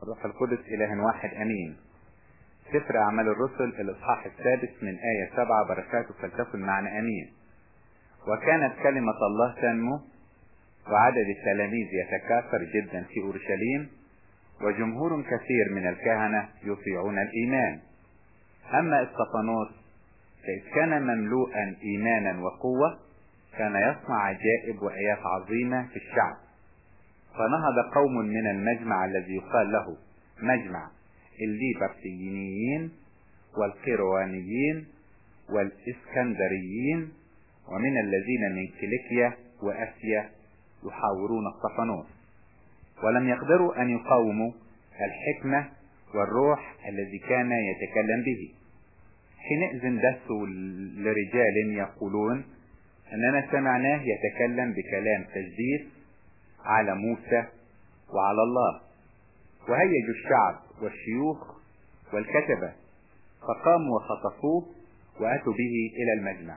الروح القدس إله واحد أمين سفر أعمال الرسل الإصحاح السادس من آية سبعة بركاته فلتكن معنا أمين وكانت كلمة الله تنمو وعدد التلاميذ يتكاثر جدا في أورشليم وجمهور كثير من الكهنة يطيعون الإيمان أما استفانوس فإذ كان مملوءا إيمانا وقوة كان يصنع عجائب وآيات عظيمة في الشعب فنهض قوم من المجمع الذي يقال له مجمع الليبرتيينيين والقيروانيين والإسكندريين ومن الذين من كيليكيا وأسيا يحاورون الصفنوس ولم يقدروا أن يقاوموا الحكمة والروح الذي كان يتكلم به حينئذ دسوا لرجال يقولون أننا سمعناه يتكلم بكلام تجديد على موسى وعلى الله وهيجوا الشعب والشيوخ والكتبة فقاموا وخطفوه وأتوا به إلى المجمع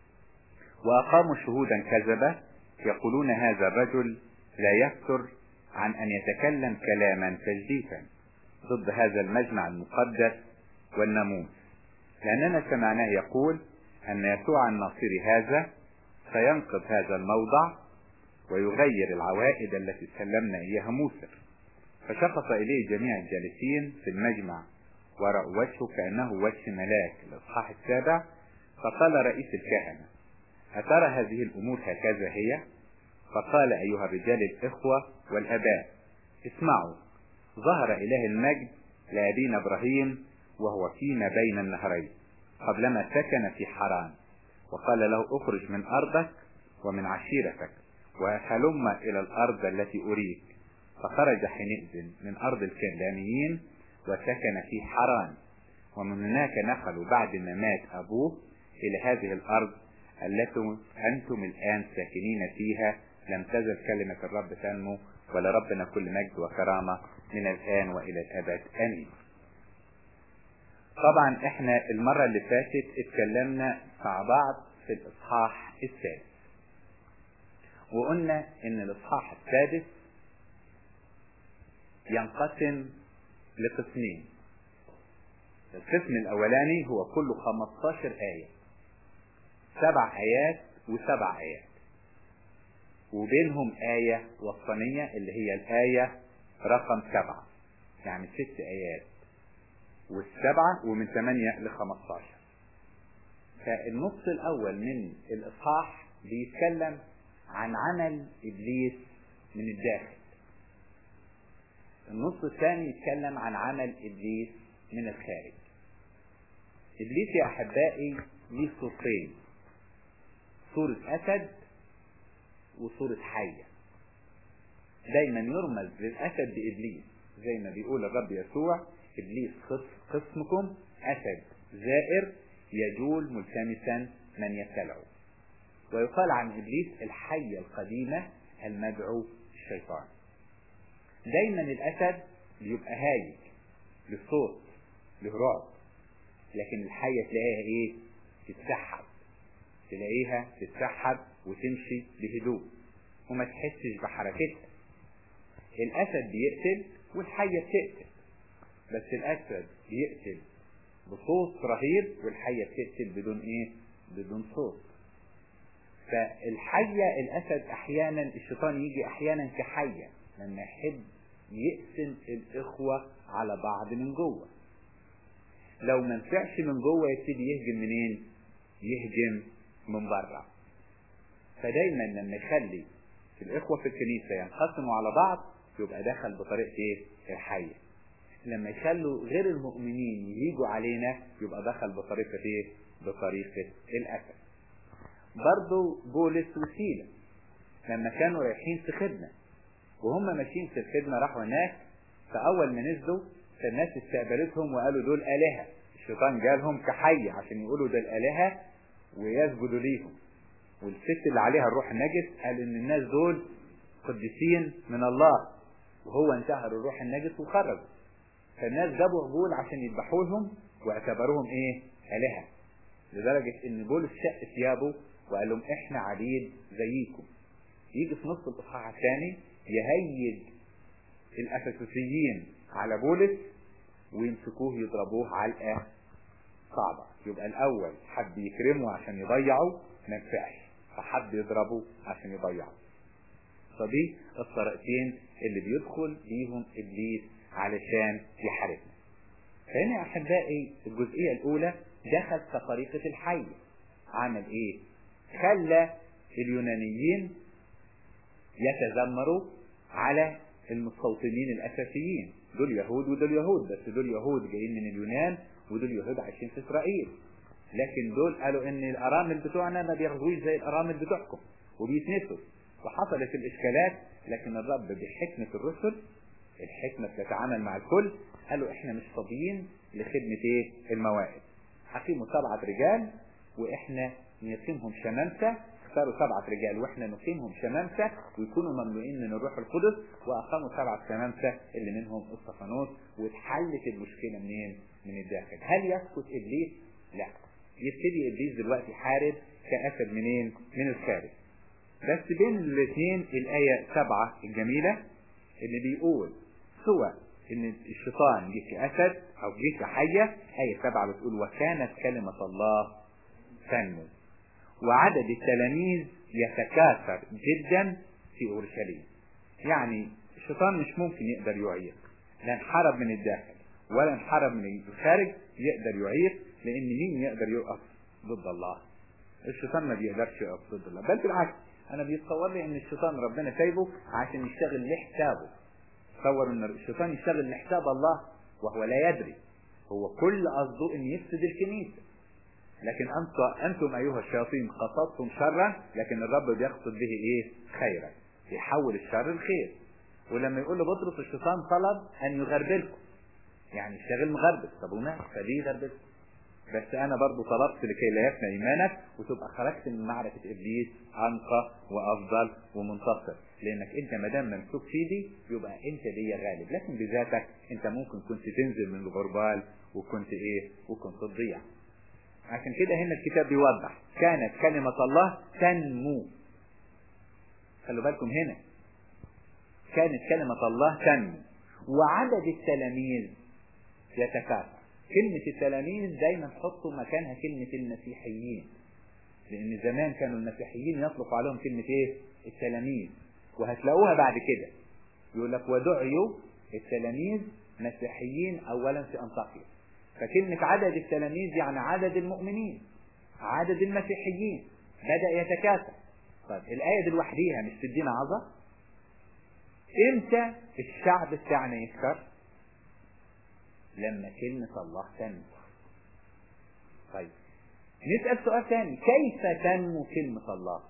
وأقاموا شهودا كذبة يقولون هذا الرجل لا يفتر عن أن يتكلم كلاما تجديدا ضد هذا المجمع المقدس والناموس لأننا سمعناه يقول أن يسوع الناصري هذا سينقذ هذا الموضع ويغير العوائد التي سلمنا إياها موسى فشخص إليه جميع الجالسين في المجمع ورأوا وجهه كأنه وجه ملاك الإصحاح السابع فقال رئيس الكهنة أترى هذه الأمور هكذا هي فقال أيها الرجال الإخوة والأباء اسمعوا ظهر إله المجد لأبينا إبراهيم وهو فينا بين النهرين قبلما سكن في حران وقال له اخرج من أرضك ومن عشيرتك وهلم إلى الأرض التي أريك فخرج حينئذ من أرض الكلدانيين وسكن في حران ومن هناك نقلوا بعد ما مات أبوه إلى هذه الأرض التي أنتم الآن ساكنين فيها لم تزل كلمة الرب تنمو ولربنا كل مجد وكرامة من الآن وإلى الأبد آمين طبعا احنا المرة اللي فاتت اتكلمنا مع بعض في الإصحاح السادس وقلنا إن الإصحاح السادس ينقسم لقسمين القسم الأولاني هو كله 15 آية سبع آيات وسبع آيات وبينهم آية وسطانية اللي هي الآية رقم سبعة يعني ست آيات والسبعة ومن ثمانية لخمستاشر فالنص الأول من الإصحاح بيتكلم عن عمل إبليس من الداخل النص الثاني يتكلم عن عمل إبليس من الخارج إبليس يا أحبائي ليه صورتين صورة أسد وصورة حية دايما يرمز للأسد بإبليس زي ما بيقول الرب يسوع إبليس خصمكم أسد زائر يجول ملتمسا من يبتلعه ويقال عن إبليس الحية القديمة المدعو الشيطان دايما الأسد بيبقى هايج للصوت له رعب لكن الحية تلاقيها ايه تتسحب تلاقيها تتسحب وتمشي بهدوء وما تحسش بحركتها الأسد بيقتل والحية بتقتل بس الأسد بيقتل بصوت رهيب والحية بتقتل بدون ايه بدون صوت فالحية الأسد أحيانا الشيطان يجي أحيانا كحية لما يحب يقسم الإخوة على بعض من جوه لو ما نفعش من جوه يبتدي يهجم منين يهجم من بره فدايما لما يخلي الإخوة في الكنيسة ينقسموا على بعض يبقى دخل بطريقة ايه الحية لما يخلوا غير المؤمنين يجوا علينا يبقى دخل بطريقة ايه بطريقة الأسد برضو بولس وسيلة لما كانوا رايحين في خدمة وهم ماشيين في الخدمة راحوا هناك فأول ما نزلوا فالناس استقبلتهم وقالوا دول آلهة الشيطان جالهم كحية عشان يقولوا دول آلهة ويسجدوا ليهم والست اللي عليها الروح النجس قال ان الناس دول قديسين من الله وهو انتهر الروح النجس وخرجوا فالناس جابوا عجول عشان يذبحوا لهم واعتبروهم ايه آلهة لدرجة ان بولس شق ثيابه وقال لهم احنا عبيد زيكم يجي في نص الاصحاح الثاني يهيج الافسسيين على بولس ويمسكوه يضربوه علقة صعبة يبقى الأول حب يكرمه عشان يضيعه ما ينفعش فحب يضربه عشان يضيعه فدي الطريقتين اللي بيدخل بيهم إبليس علشان يحاربنا فهنا يا أحبائي الجزئية الأولى دخل كطريقة الحي عمل إيه؟ خلى اليونانيين يتذمروا على المستوطنين الأساسيين دول يهود ودول يهود بس دول يهود جايين من اليونان ودول يهود عايشين في إسرائيل لكن دول قالوا إن الأرامل بتوعنا ما بياخدوش زي الأرامل بتوعكم وبيتنسوا وحصلت الإشكالات لكن الرب بحكمة الرسل الحكمة بتتعامل مع الكل قالوا احنا مش فاضيين لخدمة ايه الموائد حكيموا سبعة رجال واحنا نقيمهم شمامسة اختاروا سبعة رجال واحنا نقيمهم شمامسة ويكونوا مملوئين من الروح القدس واقاموا سبعة شمامسة اللي منهم اسطفانوس واتحلت المشكلة منين من الداخل هل يسكت ابليس لا يبتدي ابليس دلوقتي يحارب كأسد منين من الخارج بس بين الاثنين الآية سبعة الجميلة اللي بيقول سوى ان الشيطان جه كأسد او جه كحية آية سبعة بتقول وكانت كلمة الله تنمو وعدد التلاميذ يتكاثر جدا في اورشليم يعني الشيطان مش ممكن يقدر يعيق لا انحرب من الداخل ولا انحرب من الخارج يقدر يعيق لان مين يقدر يقف ضد الله الشيطان ما بيقدرش يقف ضد الله بل بالعكس انا بيتصور لي ان الشيطان ربنا سايبه عشان يشتغل لحسابه تصور ان الشيطان يشتغل لحساب الله وهو لا يدري هو كل قصده ان يفسد الكنيسه لكن انتم انتم ايها الشياطين قصدتم شرا لكن الرب بيقصد به ايه خيرا يحول الشر لخير ولما يقول لبطرس الشيطان طلب ان يغربلكم يعني اشتغل مغربل طب وماله فليه يغربلكم بس انا برضو طلبت لكي لا يفنى ايمانك وتبقى خرجت من معركة ابليس انقى وافضل ومنتصر لانك انت ما دام ممسوك في دي يبقى انت ليا غالب لكن بذاتك انت ممكن كنت تنزل من الغربال وكنت ايه وكنت تضيع عشان كده هنا الكتاب بيوضح كانت كلمة الله تنمو خلوا بالكم هنا كانت كلمة الله تنمو وعدد التلاميذ يتكاثر كلمة التلاميذ دايما حطوا مكانها كلمة المسيحيين لأن زمان كانوا المسيحيين يطلقوا عليهم كلمة إيه؟ التلاميذ وهتلاقوها بعد كده يقول لك ودعيوا التلاميذ مسيحيين أولا في أنطاكيا فكلمة عدد التلاميذ يعني عدد المؤمنين عدد المسيحيين بدأ يتكاثر طيب الآية دي لوحديها مش تدينا عظة امتى الشعب بتاعنا يكثر لما كلمة الله تنمو طيب نسأل سؤال ثاني كيف تنمو كلمة الله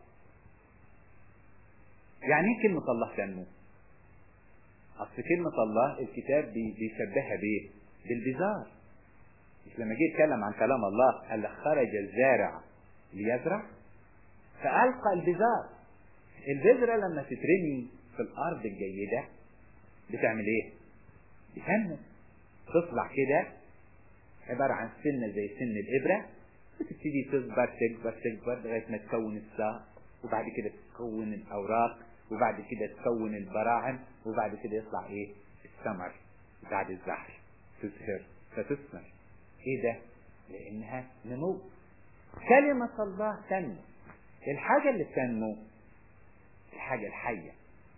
يعني ايه كلمة الله تنمو اصل كلمة الله الكتاب بيشبهها بايه بالبزار مش لما جه يتكلم عن كلام الله قال لك خرج الزارع ليزرع فألقى البذار البذرة لما تترمي في الأرض الجيدة بتعمل إيه؟ بتنمو تطلع كده عبارة عن سنة زي سن الإبرة بتبتدي تكبر تكبر تكبر لغاية ما تكون الساق وبعد كده تكون الأوراق وبعد كده تكون البراعم وبعد كده يطلع إيه؟ الثمر بعد الزهر تزهر فتثمر إيه ده؟ لأنها نمو كلمة الله تنمو الحاجة اللي بتنمو الحاجة الحية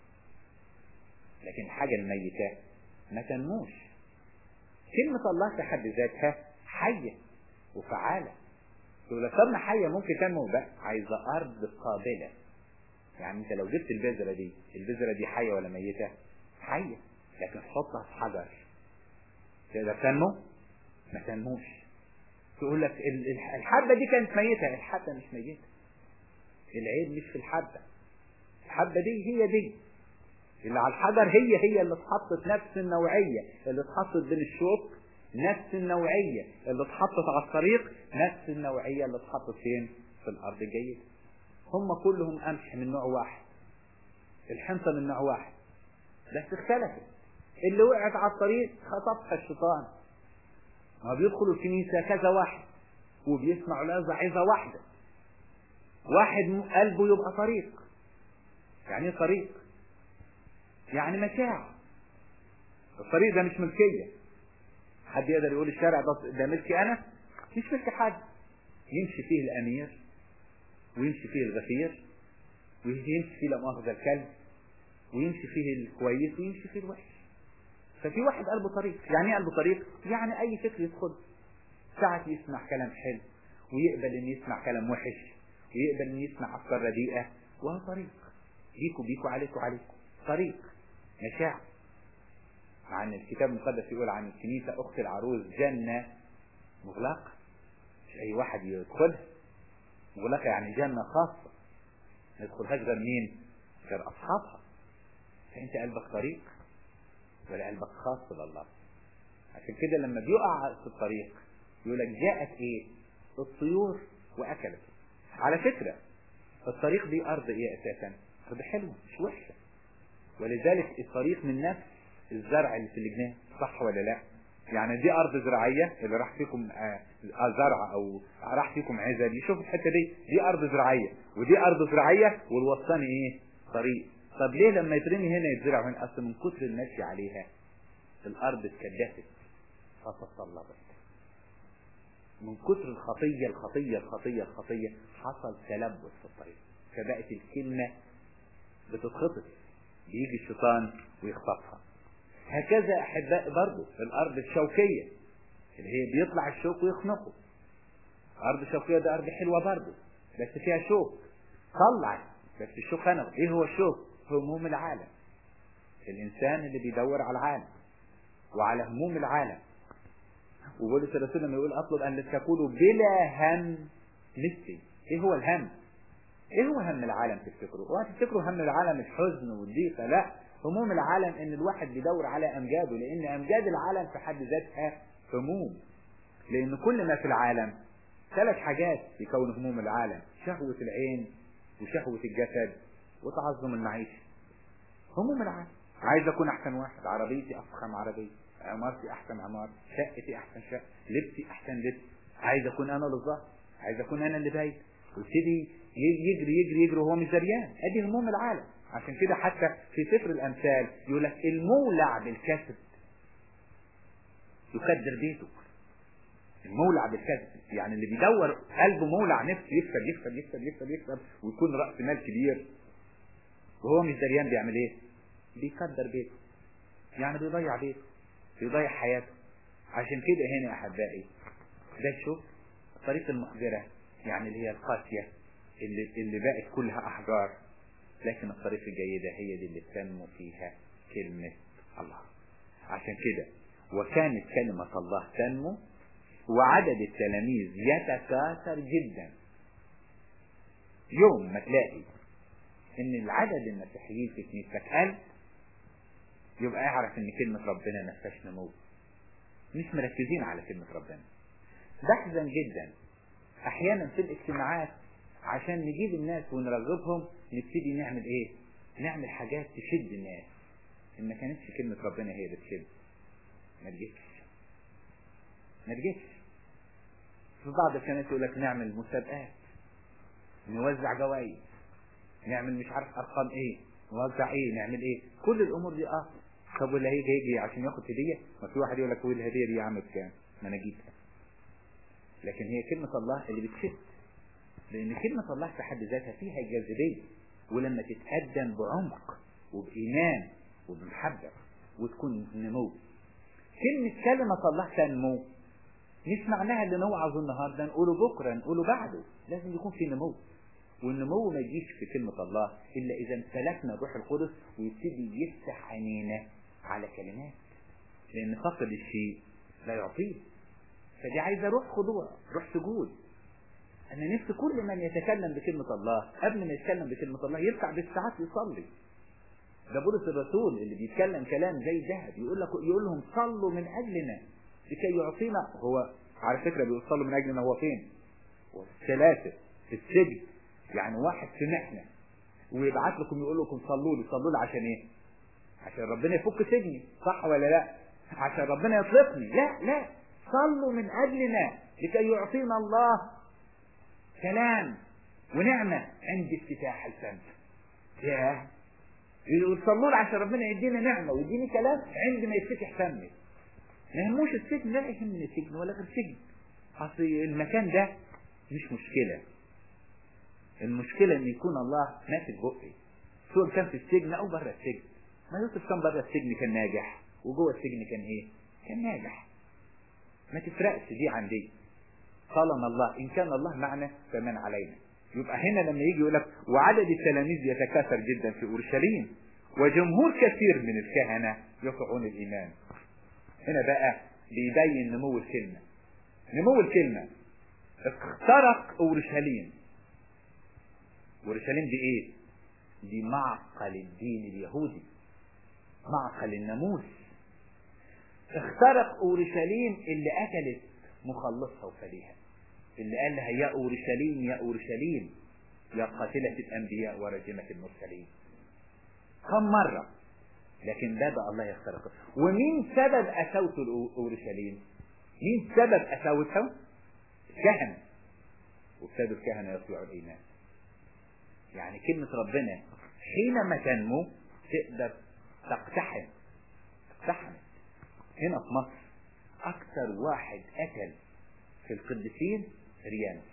لكن الحاجة الميتة ما تنموش كلمة الله في حد ذاتها حية وفعالة لو صرنا حية ممكن تنمو بقى عايزة أرض قابلة يعني أنت لو جبت البذرة دي البذرة دي حية ولا ميتة؟ حية لكن حطها في حجر تقدر تنمو؟ ما تنموش تقول لك الحبة دي كانت ميتة الحبة مش ميتة العيب مش في الحبة الحبة دي هي دي اللي على الحجر هي هي اللي اتحطت نفس النوعية اللي اتحطت بين الشوك نفس النوعية اللي اتحطت على الطريق نفس النوعية اللي اتحطت فين في الأرض الجيدة هم كلهم قمح من نوع واحد الحنطة من نوع واحد بس اختلفت اللي وقعت على الطريق خطفها الشيطان ما بيدخلوا الكنيسة كذا واحد وبيسمعوا لازة عظة واحدة واحد قلبه يبقى طريق يعني ايه طريق يعني مشاعر الطريق ده مش ملكية حد يقدر يقول الشارع ده ده ملكي انا مش ملك حد يمشي فيه الامير ويمشي فيه الغفير ويمشي فيه لا مؤاخذة الكلب ويمشي فيه الكويس ويمشي فيه الوحش ففي واحد قلبه طريق يعني ايه قلبه طريق يعني اي فكر يدخل ساعة يسمع كلام حلو ويقبل ان يسمع كلام وحش ويقبل ان يسمع افكار رديئة وهو طريق بيكو بيكو عليكو عليكو طريق مشاعر مع ان الكتاب المقدس يقول عن الكنيسة اخت العروس جنة مغلقة مش اي واحد يدخلها مغلقة يعني جنة خاصة ما يدخلهاش غير مين غير اصحابها فانت قلبك طريق ولا قلبك خاص بالله عشان كده لما بيقع في الطريق يقول لك جاءت ايه الطيور واكلت على فكرة الطريق دي ارض ايه اساسا ارض حلوة مش وحشة ولذلك الطريق من نفس الزرع اللي في الجنان صح ولا لا يعني دي ارض زراعية اللي راح فيكم آه زرع او راح فيكم عزل يشوف الحتة دي دي ارض زراعية ودي ارض زراعية والوسطاني ايه طريق طب ليه لما يترمي هنا يتزرع هنا اصل من كتر المشي عليها الارض اتكدست فتصلبت من كتر الخطية الخطية الخطية الخطية حصل تلبس في الطريق فبقت الكلمة بتتخطف بيجي الشيطان ويخطفها هكذا احباء برضه الارض الشوكية اللي هي بيطلع الشوك ويخنقه الارض الشوكية ده ارض حلوة برضه بس فيها شوك طلع بس الشوك خنقه ايه هو الشوك هموم العالم الانسان اللي بيدور على العالم وعلى هموم العالم وبولس الرسول لما يقول اطلب ان تكونوا بلا هم مثلي ايه هو الهم ايه هو هم العالم تفتكروا اوعى تفتكروا هم العالم الحزن والضيقة لا هموم العالم ان الواحد بيدور على امجاده لان امجاد العالم في حد ذاتها هموم لان كل ما في العالم ثلاث حاجات يكون هموم العالم شهوة العين وشهوة الجسد وتعظم المعيشة هموم العالم عايز اكون احسن واحد عربيتي افخم عربية عمارتي احسن عمارة شقتي احسن شقة لبسي احسن لبس عايز اكون انا للظهر عايز اكون انا اللي باين ويبتدي يجري يجري يجري وهو مش دريان ادي هموم العالم عشان كده حتى في سفر الامثال يقول لك المولع بالكسب يقدر بيته المولع بالكسب يعني اللي بيدور قلبه مولع نفسه يكسب يكسب يكسب يكسب يكسب ويكون راس مال كبير وهو مش دريان بيعمل ايه بيقدر بيته يعني بيضيع بيته بيضيع حياته عشان كده هنا يا احبائي ده شوف الطريق المحجرة يعني اللي هي القاسية اللي, اللي بقت كلها احجار لكن الطريق الجيدة هي دي اللي تنمو فيها كلمة الله عشان كده وكانت كلمة الله تنمو وعدد التلاميذ يتكاثر جدا يوم ما تلاقي ان العدد المسيحيين في كنيستك قل يبقى اعرف ان كلمة ربنا ما فيهاش نمو مش مركزين على كلمة ربنا بحزن جدا احيانا في الاجتماعات عشان نجيب الناس ونرغبهم نبتدي نعمل ايه نعمل حاجات تشد الناس ان ما كانتش كلمة ربنا هي اللي تشد ما تجيش ما تجيش في بعض الكنائس يقول لك نعمل مسابقات نوزع جوائز نعمل مش عارف ارقام ايه نوزع ايه نعمل ايه كل الامور دي اه طب واللي هيجي يجي عشان ياخد هديه ما في واحد يقول لك هو الهديه دي يا عم بكام ما انا جيتها لكن هي كلمة الله اللي بتشد لان كلمة الله في حد ذاتها فيها جاذبية ولما تتقدم بعمق وبإيمان وبمحبة وتكون نمو كلمة كلمة الله تنمو مش معناها اللي نوعظه النهاردة نقوله بكرة نقوله بعده لازم يكون في نمو والنمو ما يجيش في كلمة الله إلا إذا امتلكنا الروح القدس ويبتدي يفتح عينينا على كلمات لأن فقد الشيء لا يعطيه فدي عايزة روح خضوع روح سجود أنا نفسي كل من يتكلم بكلمة الله قبل ما يتكلم بكلمة الله يركع بالساعات يصلي ده بولس الرسول اللي بيتكلم كلام زي ذهب يقول لك يقول لهم صلوا من أجلنا لكي يعطينا هو على فكرة بيقول صلوا من أجلنا هو فين؟ هو في السلاسل في السجن يعني واحد في محنة ويبعت لكم يقول لكم صلوا لي صلوا لي عشان ايه عشان ربنا يفك سجني صح ولا لا عشان ربنا يطلقني لا لا صلوا من اجلنا لكي يعطينا الله كلام ونعمة عند افتتاح الفم ياه يصلوا له عشان ربنا يدينا نعمة ويديني كلام عندما يتفتح فمي ما يهموش السجن لا يهمني سجن ولا غير سجن اصل المكان ده مش مشكلة المشكلة ان يكون الله ماسك بقي سواء كان في السجن او بره السجن ما يوسف كان بره السجن كان ناجح وجوه السجن كان ايه كان ناجح ما تفرقش دي عن دي طالما الله ان كان الله معنا فمن علينا يبقى هنا لما يجي يقول لك وعدد التلاميذ يتكاثر جدا في اورشليم وجمهور كثير من الكهنه يطيعون الايمان هنا بقى بيبين نمو الكلمه نمو الكلمه اخترق اورشليم اورشليم دي ايه دي معقل الدين اليهودي معقل الناموس اخترق اورشليم اللي قتلت مخلصها وفديها اللي قال لها يا اورشليم يا اورشليم يا قاتلة الانبياء ورجمة المرسلين كم مرة لكن ده بقى الله يخترقه ومين سبب اساوة اورشليم مين سبب اساوتها الكهنة وابتدوا الكهنة يطلعوا الايمان يعني كلمة ربنا حينما تنمو تقدر تقتحم اقتحمت هنا في مصر اكثر واحد قتل في القديسين ريانوس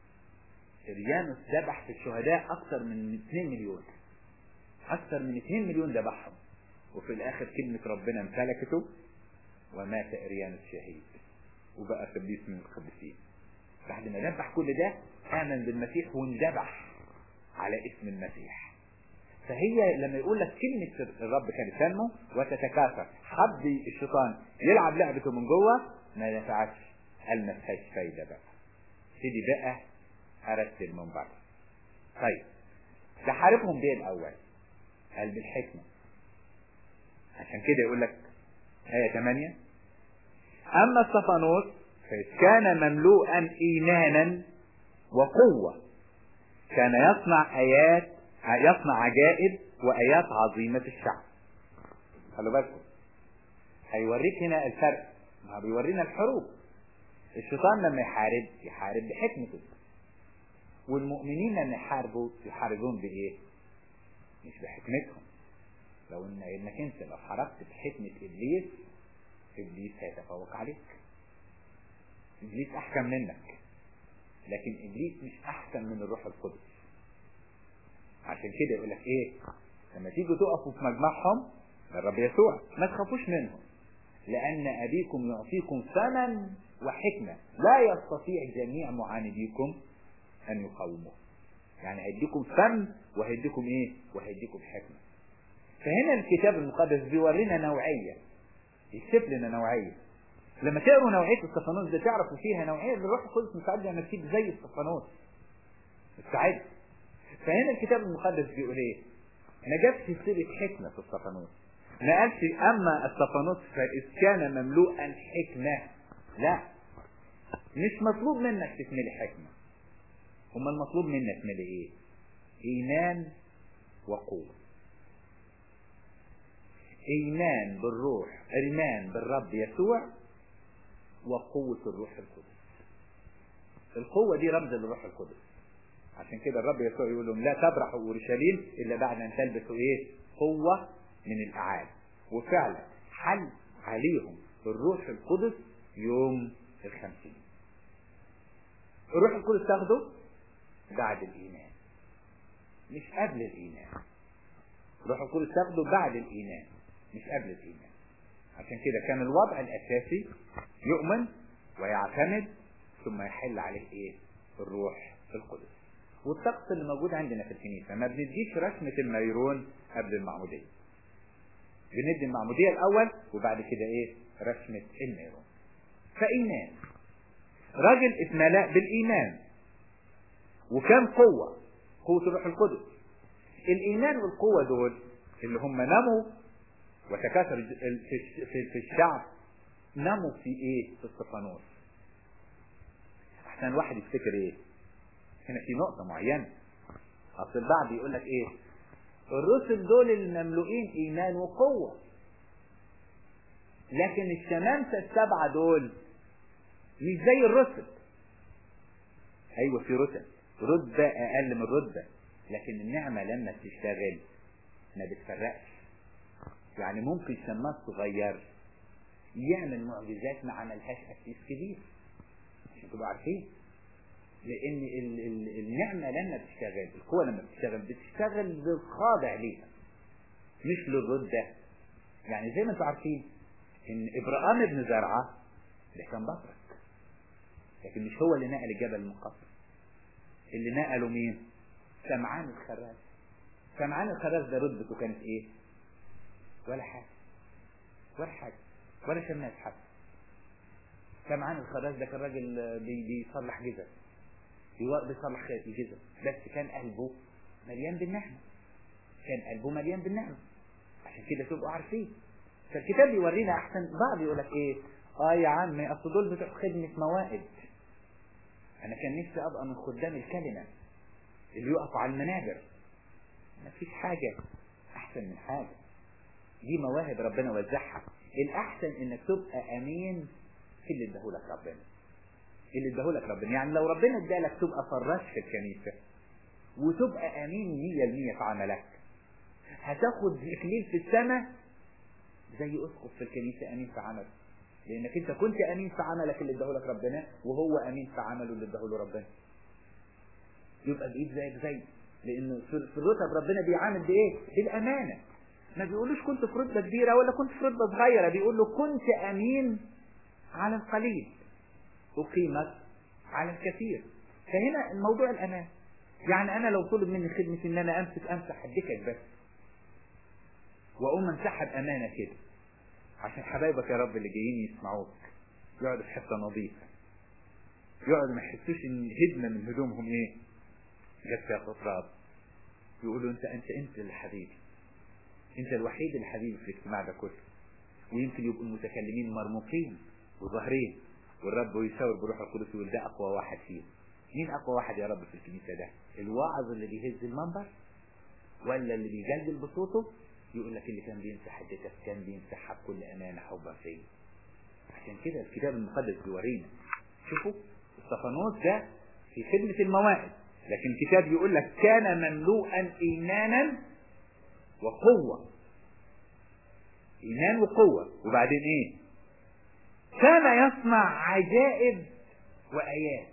ريانوس ذبح في الشهداء اكثر من 2 مليون اكثر من 2 مليون ذبحهم وفي الاخر كلمة ربنا امتلكته ومات اريانوس شهيد وبقى قديس من القديسين بعد ما ذبح كل ده امن بالمسيح واندبح على اسم المسيح فهي لما يقول لك كلمة الرب كانت تنمو وتتكاثر حب الشيطان يلعب لعبته من جوه ما نفعش قال ما فيهاش فايدة بقى ابتدي بقى ارتب من بره طيب تحاربهم بيه الاول قال بالحكمة عشان كده يقول لك آية 8 أما استفانوس فإذ كان مملوءا إيمانا وقوة كان يصنع آيات يصنع عجائب وآيات عظيمة في الشعب خلوا بالكم هيوريك هنا الفرق ما بيورينا الحروب الشيطان لما يحارب يحارب بحكمته والمؤمنين لما يحاربوا يحاربون بإيه مش بحكمتهم لو إن انك انت لو حاربت بحكمة ابليس ابليس هيتفوق عليك ابليس احكم منك لكن ابليس مش احسن من الروح القدس عشان كده يقول لك ايه لما تيجوا تقفوا في مجمعهم الرب يسوع ما تخافوش منهم لان ابيكم يعطيكم ثمن وحكمة لا يستطيع جميع معانديكم ان يقاوموه يعني هيديكم فم وهيديكم ايه وهيديكم حكمة فهنا الكتاب المقدس بيورينا نوعية يكتب لنا نوعية لما تقروا نوعية الصفانوس ده تعرفوا فيها نوعية للروح القدس مستعد انك تجيب زي الصفانوس مستعد فهنا الكتاب المقدس بيقول ايه ما جابش سيرة حكمة في الصفانوس ما قالش اما الصفانوس فاذ كان مملوءا حكمة لا مش مطلوب منك تكملي حكمة هما المطلوب منك تكملي ايه ايمان وقوة ايمان بالروح ايمان بالرب يسوع وقوة الروح القدس القوة دي رمز للروح القدس عشان كده الرب يسوع يقول لهم لا تبرحوا اورشليم الا بعد ان تلبسوا ايه قوة من الاعالي وفعلا حل عليهم الروح القدس يوم الخمسين الروح القدس تاخده بعد الايمان مش قبل الايمان الروح القدس تاخده بعد الايمان مش قبل الايمان عشان كده كان الوضع الاساسي يؤمن ويعتمد ثم يحل عليه ايه الروح القدس والطقس اللي موجود عندنا في الكنيسه ما بنديش رسمه الميرون قبل المعموديه بندي المعموديه الاول وبعد كده ايه رسمه الميرون فايمان راجل اتملأ بالايمان وكان قوه قوه الروح القدس الايمان والقوه دول اللي هم نموا وتكاثر في الشعب نموا في ايه في الصفانوس احسن واحد يفتكر ايه هنا في نقطة معينة اصل البعض يقول لك ايه الرسل دول المملوئين ايمان وقوة لكن الشمامسة السبعة دول مش زي الرسل ايوه في رتب رتبة اقل من رتبة لكن النعمة لما بتشتغل ما بتفرقش يعني ممكن شماس صغير يعمل معجزات ما عملهاش قسيس كبير عشان تبقوا عارفين لان ال ال النعمة لما بتشتغل القوة لما بتشتغل بتشتغل للخاضع ليها مش للردة يعني زي ما انتم عارفين ان ابراهام ابن زرعة ده كان بطرك لكن مش هو اللي نقل الجبل المقطع اللي نقله مين سمعان الخراز سمعان الخراز ده رتبته كانت ايه ولا حاجة ولا حاجة ولا شماس حتى سمعان الخراز ده كان راجل بي بيصلح جزم بيصلح الجزم بس كان قلبه مليان بالنعمة كان قلبه مليان بالنعمة عشان كده تبقوا عارفين فالكتاب بيورينا احسن بعض يقول لك ايه اه يا عمي اصل دول بتوع خدمة موائد انا كان نفسي ابقى من خدام الكلمة اللي يقفوا على المنابر مفيش حاجة احسن من حاجة دي مواهب ربنا وزعها الاحسن انك تبقى امين في اللي اداهولك ربنا اللي اداهولك ربنا يعني لو ربنا ادالك تبقى فراش في الكنيسة وتبقى امين مية المية في عملك هتاخد اكليل في السماء زي اسقف في الكنيسة امين في عمله لانك انت كنت امين في عملك اللي اداهولك ربنا وهو امين في عمله اللي اداهوله ربنا يبقى بايد زيك زي لانه في الرتب ربنا بيعامل بايه بالامانه ما بيقولوش كنت في رتبه كبيره ولا كنت في رتبه صغيره بيقول له كنت امين على القليل اقيمك على الكثير فهنا الموضوع الامان يعني انا لو طلب مني خدمه ان انا امسك امسح الدكك بس واقوم امسحها بامانه كده عشان حبايبك يا رب اللي جايين يسمعوك يقعدوا في حته نظيفه يقعدوا ما يحسوش ان هدمه من هدومهم ايه جت فيها تراب يقولوا انت انت انت اللي حبيبي انت الوحيد اللي حبيبي في الاجتماع ده كله ويمكن يبقوا المتكلمين مرموقين وظاهرين والرب يشاور بروح القدس يقول ده اقوى واحد فيهم مين اقوى واحد يا رب في الكنيسه ده الواعظ اللي بيهز المنبر ولا اللي بيجلجل بصوته يقول لك اللي كان بيمسح الدكك كان بيمسحها بكل امانه حبا فيا عشان كده الكتاب المقدس بيورينا شوفوا استفانوس ده في خدمه المواعظ لكن الكتاب يقول لك كان مملوءا ايمانا وقوه ايمان وقوه وبعدين ايه كان يصنع عجائب وايات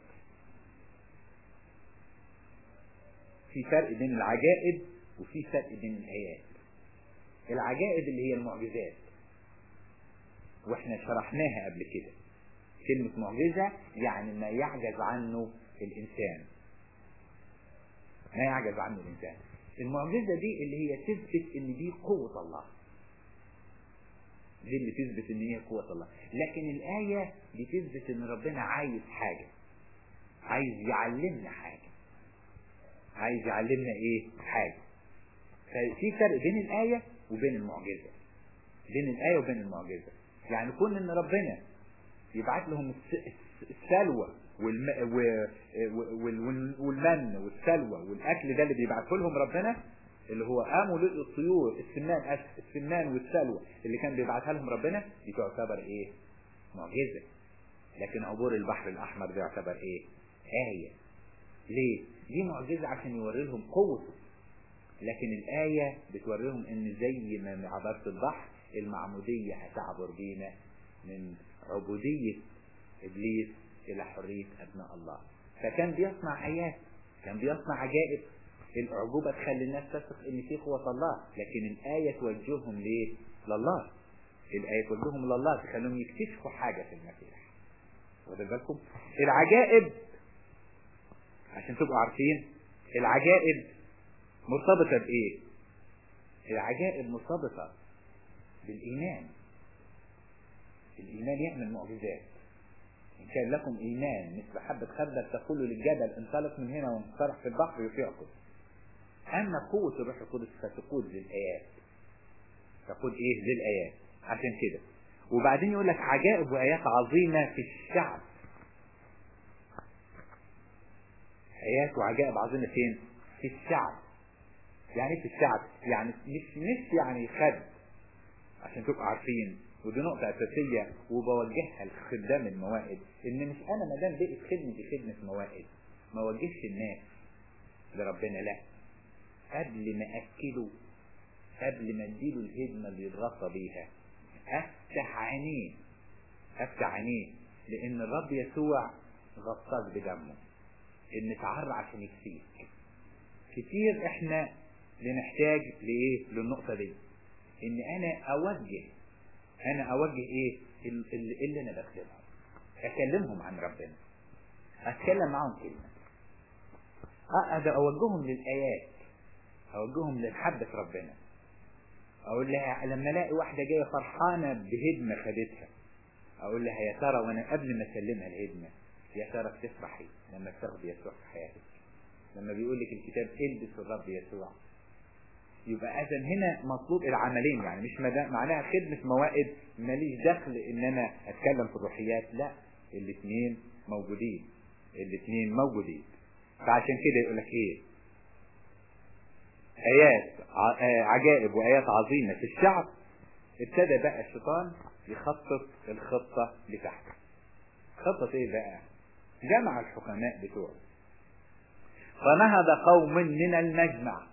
في فرق بين العجائب وفي فرق بين الايات العجائب اللي هي المعجزات واحنا شرحناها قبل كده كلمة معجزة يعني ما يعجز عنه الإنسان ما يعجز عنه الإنسان المعجزة دي اللي هي تثبت إن دي قوة الله دي اللي تثبت إن هي قوة الله لكن الآية بتثبت إن ربنا عايز حاجة عايز يعلمنا حاجة عايز يعلمنا إيه حاجة ففي فرق بين الآية وبين المعجزة بين الآية وبين المعجزة يعني كون إن ربنا يبعت لهم السلوى والم... والمن والسلوى والاكل ده اللي بيبعته لهم ربنا اللي هو قاموا لقوا الطيور السمان السمان والسلوى اللي كان بيبعتها لهم ربنا دي تعتبر ايه معجزه لكن عبور البحر الاحمر ده يعتبر ايه ايه ليه دي معجزه عشان يوري لهم قوته لكن الايه بتوري لهم ان زي ما عبرت البحر المعموديه هتعبر بينا من عبودية إبليس إلى حرية أبناء الله فكان بيصنع آيات كان بيصنع عجائب الأعجوبة تخلي الناس تثق إن في قوة الله لكن الآية توجههم ليه؟ لله الآية توجههم لله تخليهم يكتشفوا حاجة في المسيح واخد بالكم؟ العجائب عشان تبقوا عارفين العجائب مرتبطة بإيه؟ العجائب مرتبطة بالإيمان الإيمان يعمل معجزات إن كان لكم إيمان مثل حبة خردل تقول للجبل انطلق من هنا وانطلق في البحر يطيعكم أما قوة الروح القدس فتقود للآيات تقود إيه للآيات عشان كده وبعدين يقول لك عجائب وآيات عظيمة في الشعب آيات وعجائب عظيمة فين؟ في الشعب يعني في الشعب يعني مش مش يعني خد عشان تبقوا عارفين ودي نقطة أساسية وبوجهها لخدام الموائد إن مش أنا ما دام بقيت خدمتي خدمة موائد ما وجهش الناس لربنا لا قبل ما أكله قبل ما اديله الهدمة اللي يتغطى بيها افتح عينيه افتح عينيه لان الرب يسوع غطاك بدمه ان اتعرى عشان يكفيك كتير احنا بنحتاج لايه للنقطة دي ان انا اوجه انا اوجه ايه اللي, اللي انا بخدمهم اكلمهم عن ربنا اتكلم معاهم كلمة اقعد اوجههم للايات اوجههم لمحبة ربنا اقول لها لما الاقي واحدة جاية فرحانة بهدمة خدتها اقول لها يا ترى وانا قبل ما اسلمها الهدمة يا ترى بتفرحي لما بتاخد يسوع في حياتك لما بيقول لك الكتاب البس الرب يسوع يبقى اذا هنا مطلوب العملين يعني مش معناها خدمة موائد ماليش دخل ان انا اتكلم في الروحيات لا الاثنين موجودين الاثنين موجودين فعشان كده يقول لك ايه ايات عجائب وايات عظيمة في الشعب ابتدى بقى الشيطان يخطط الخطة بتاعته خطة ايه بقى جمع الحكماء بتوعه فنهض قوم من المجمع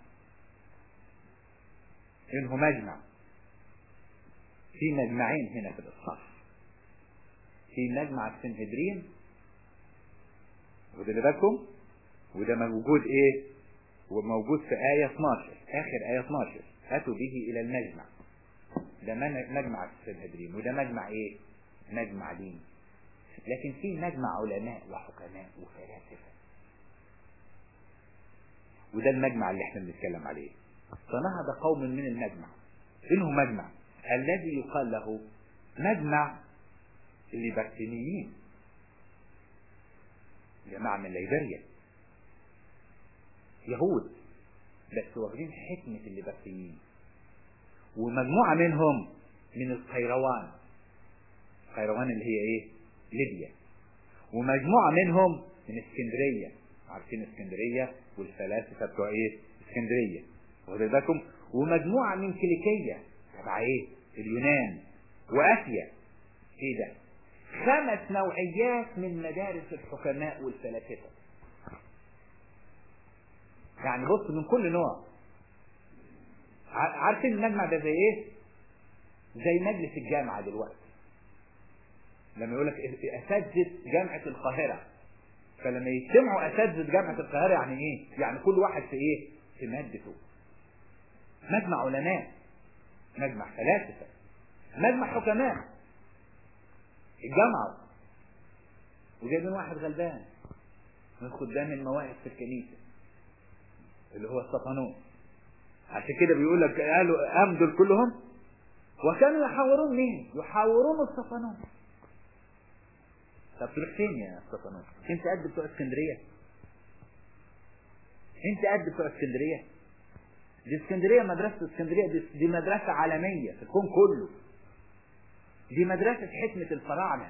انه مجمع في مجمعين هنا في الاصحاح في مجمع السنهدرين وده بالكم وده موجود ايه وموجود في آية 12 آخر آية 12 أتوا به إلى المجمع ده مجمع السنهدرين وده مجمع ايه مجمع دين لكن في مجمع علماء وحكماء وفلاسفة وده المجمع اللي احنا بنتكلم عليه فنهض قوم من المجمع انه مجمع الذي يقال له مجمع الليبرتينيين جماعة من ليبريا يهود بس واخدين حكمة الليبرتيين ومجموعة منهم من القيروان القيروان اللي هي ايه ليبيا ومجموعة منهم من اسكندرية عارفين اسكندرية والفلاسفة بتوع ايه اسكندرية واخد بالكم ومجموعة من كيليكية تبع ايه اليونان واسيا ايه ده خمس نوعيات من مدارس الحكماء والفلاسفة يعني بص من كل نوع عارفين المجمع ده زي ايه زي مجلس الجامعة دلوقتي لما يقول لك اساتذة جامعة القاهرة فلما يجتمعوا اساتذة جامعة القاهرة يعني ايه يعني كل واحد في ايه في مادته مجمع علماء مجمع فلاسفة مجمع حكماء الجامعة وجايبين واحد غلبان من خدام المواهب في الكنيسة اللي هو الصفانون عشان كده بيقول لك قالوا قام دول كلهم وكانوا يحاورون مين؟ يحاورون الصفانون طب تروح فين يا صفانون؟ انت قد بتوع اسكندريه؟ انت قد بتوع اسكندريه؟ دي اسكندريه مدرسه اسكندريه دي, دي مدرسه عالميه في الكون كله دي مدرسه حكمه الفراعنه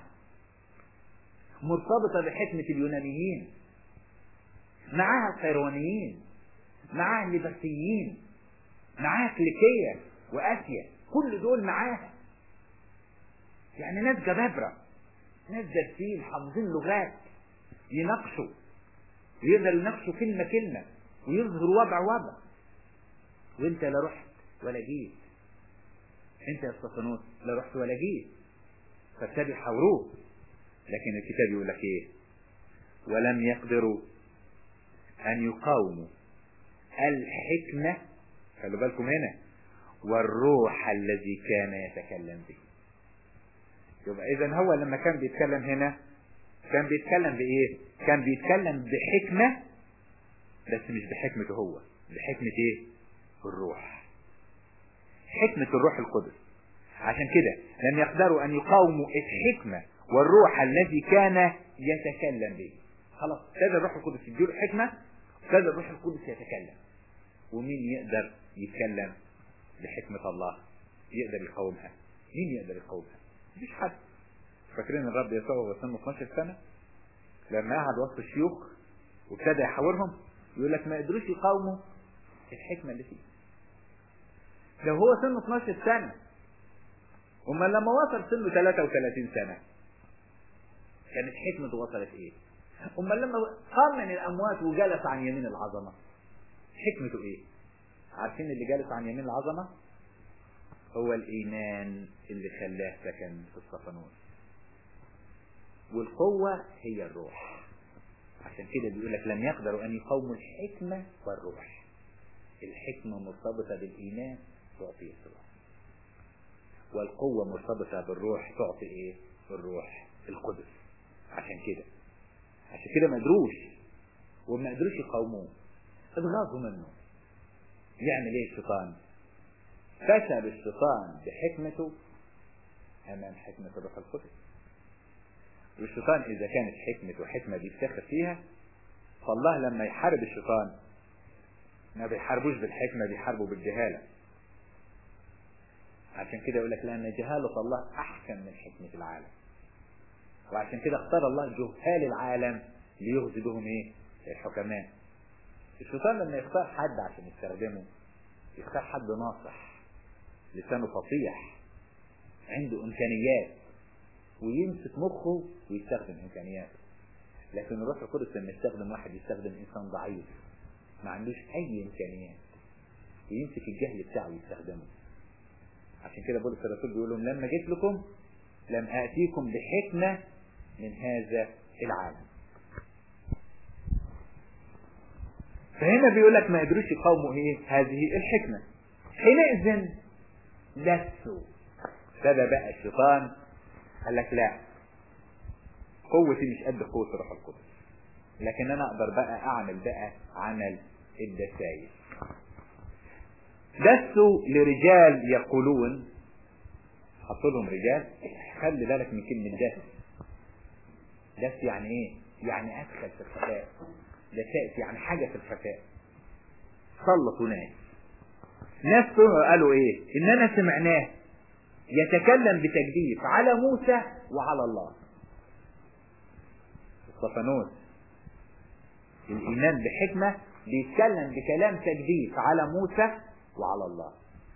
مرتبطه بحكمه اليونانيين معاها القيروانيين معاها الليبرتيين معاها كليكية وآسيا كل دول معاها يعني ناس جبابرة ناس دارسين حافظين لغات يناقشوا ويقدروا يناقشوا كلمة كلمة ويظهروا وضع وضع وانت لا رحت ولا جيت انت يا استفانوس لا رحت ولا جيت فابتدوا يحاوروه لكن الكتاب يقول لك ايه ولم يقدروا ان يقاوموا الحكمة خلوا بالكم هنا والروح الذي كان يتكلم به يبقى اذا هو لما كان بيتكلم هنا كان بيتكلم بايه كان بيتكلم بحكمة بس مش بحكمته هو بحكمة ايه الروح حكمة الروح القدس عشان كده لم يقدروا ان يقاوموا الحكمة والروح الذي كان يتكلم به خلاص ابتدى الروح القدس يديله حكمة ابتدى الروح القدس يتكلم ومين يقدر يتكلم بحكمة الله يقدر يقاومها مين يقدر يقاومها مفيش حد فاكرين الرب يسوع وهو سنه 12 سنة لما قعد وسط الشيوخ وابتدى يحاورهم يقول لك ما قدروش يقاوموا الحكمة اللي فيه لو هو سنه 12 سنة أما لما وصل سنه 33 سنة كانت حكمته وصلت ايه أما لما قام من الأموات وجلس عن يمين العظمة حكمته ايه عارفين اللي جالس عن يمين العظمة هو الإيمان اللي خلاه سكن في الصفنون والقوة هي الروح عشان كده بيقول لك لم يقدروا أن يقاوموا الحكمة والروح الحكمة مرتبطة بالإيمان تعطي الروح والقوة مرتبطة بالروح تعطي إيه؟ الروح القدس عشان كده عشان كده ما قدروش وما قدروش يقاوموه اتغاظوا منه يعمل ايه الشيطان فشل الشيطان بحكمته امام حكمة الروح القدس والشيطان اذا كانت حكمته حكمة بيفتخر فيها فالله لما يحارب الشيطان ما بيحاربوش بالحكمة بيحاربوا بالجهالة عشان كده يقول لك لأن جهالة الله أحكم من حكمة العالم وعشان كده اختار الله جهال العالم ليغزي بهم ايه الحكماء الشيطان لما يختار حد عشان يستخدمه يختار حد ناصح لسانه فصيح عنده امكانيات ويمسك مخه ويستخدم امكانياته لكن الروح القدس لما يستخدم واحد يستخدم انسان ضعيف ما عندوش اي امكانيات ويمسك الجهل بتاعه يستخدمه عشان كده بولس الرسول بيقول لهم لما جيت لكم لم اتيكم بحكمه من هذا العالم فهنا بيقول لك ما قدروش يقاوموا ايه هذه الحكمه حينئذ لسوا ابتدى بقى الشيطان قال لك لا قوتي مش قد قوه الروح القدس لكن انا اقدر بقى اعمل بقى عمل الدسايس دسوا لرجال يقولون حط لهم رجال خلي بالك من كلمه دس دس يعني ايه يعني ادخل في الخفاء دسائس يعني حاجه في الخفاء سلطوا ناس ناس قالوا ايه اننا سمعناه يتكلم بتجديف على موسى وعلى الله الصفنوس الايمان بحكمه بيتكلم بكلام تجديف على موسى وعلى الله